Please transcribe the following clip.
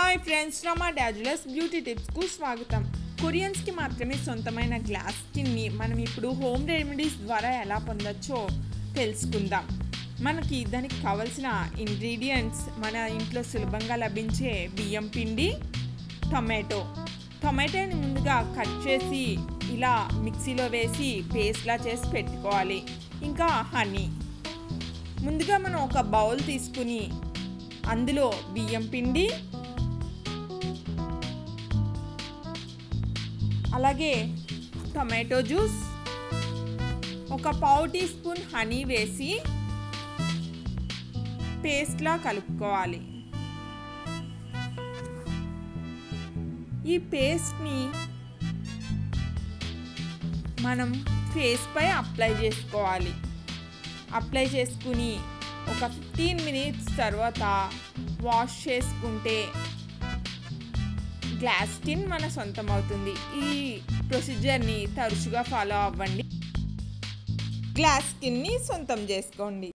hi friends Rama dazzles beauty టిప్స్కు స్వాగతం కొరియన్స్కి మాత్రమే సొంతమైన గ్లాస్ స్కిన్ని మనం ఇప్పుడు హోమ్ రెమెడీస్ ద్వారా ఎలా పొందొచ్చో తెలుసుకుందాం మనకి దానికి కావలసిన ఇంగ్రీడియంట్స్ మన ఇంట్లో సులభంగా లభించే బియ్యం పిండి టొమాటో టొమాటోని ముందుగా కట్ చేసి ఇలా మిక్సీలో వేసి పేస్ట్లా చేసి పెట్టుకోవాలి ఇంకా హనీ ముందుగా మనం ఒక బౌల్ తీసుకుని అందులో బియ్యం పిండి అలాగే టొమాటో జ్యూస్ ఒక పావు టీ స్పూన్ హనీ వేసి పేస్ట్లా కలుపుకోవాలి ఈ పేస్ట్ని మనం ఫేస్పై అప్లై చేసుకోవాలి అప్లై చేసుకుని ఒక ఫిఫ్టీన్ మినిట్స్ తర్వాత వాష్ చేసుకుంటే గ్లాస్ స్కిన్ మన సొంతం అవుతుంది ఈ ప్రొసీజర్ని తరచుగా ఫాలో అవ్వండి గ్లాస్ స్కిన్ని సొంతం చేసుకోండి